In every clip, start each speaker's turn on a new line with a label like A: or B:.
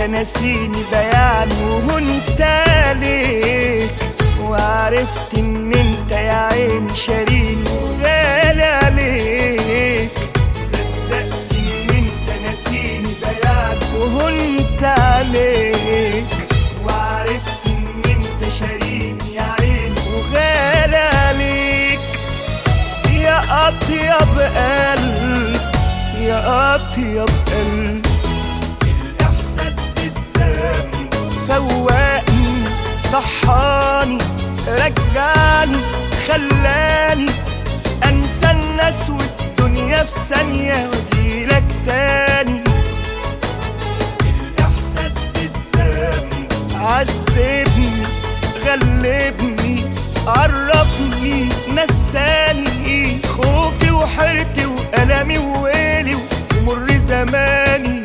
A: ناسيني بيان وانت ليك وعرفت ان انت يا عيني شاريني وغالي عليك صدقت ان انت ناسيني بيان وانت عليك وعرفت ان انت شاريني يا عيني وغالي عليك يا اطيب قلب يا اطيب قلب الاحساس بالذنب فوقني صحاني رجعني خلاني انسى الناس والدنيا في ثانية واجيلك تاني الاحساس بالذنب عذبني غلبني عرفني نساني خوفي وحيرتي وألمي وويلي ومر زماني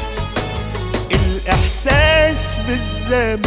A: الإحساس بالذنب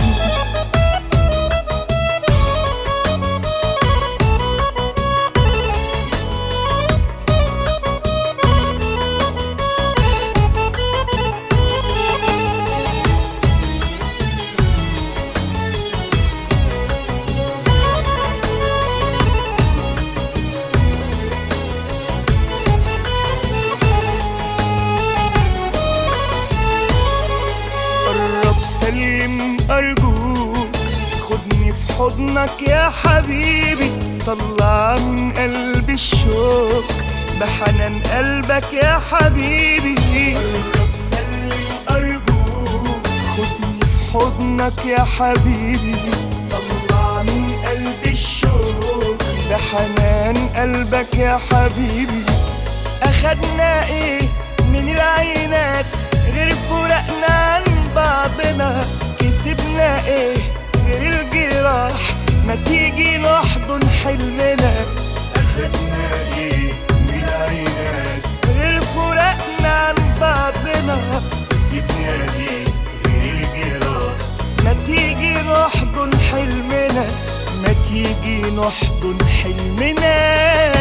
A: قرب سلم أرجوك خدني في حضنك يا حبيبي طلع من قلبي الشوق بحنان قلبك يا حبيبي قرب سلم أرجوك خدني في حضنك يا حبيبي طلع من قلبي الشوق بحنان قلبك يا حبيبي أخدنا إيه من العينات غير فرقنا عن بعضنا كسبنا إيه غير الجراح ما تيجي نحضن حلمنا أخدنا إيه من العينات غير فرقنا عن بعضنا كسبنا إيه غير الجراح ما تيجي نحضن حلمنا ما تيجي نحضن حلمنا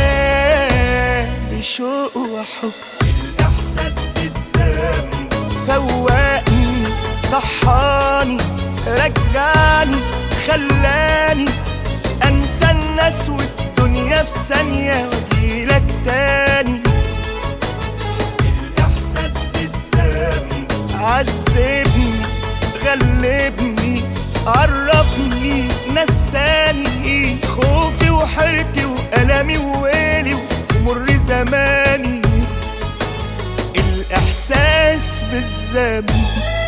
A: بشوق وحب الإحساس بالذنب فوقني صحاني رجعني خلاني أنسى الناس والدنيا في ثانية واجيلك تاني الإحساس بالذنب عذبني غلبني عرفني نساني خوفي وحيرتي وألمي وويلي ومر زماني الإحساس بالذنب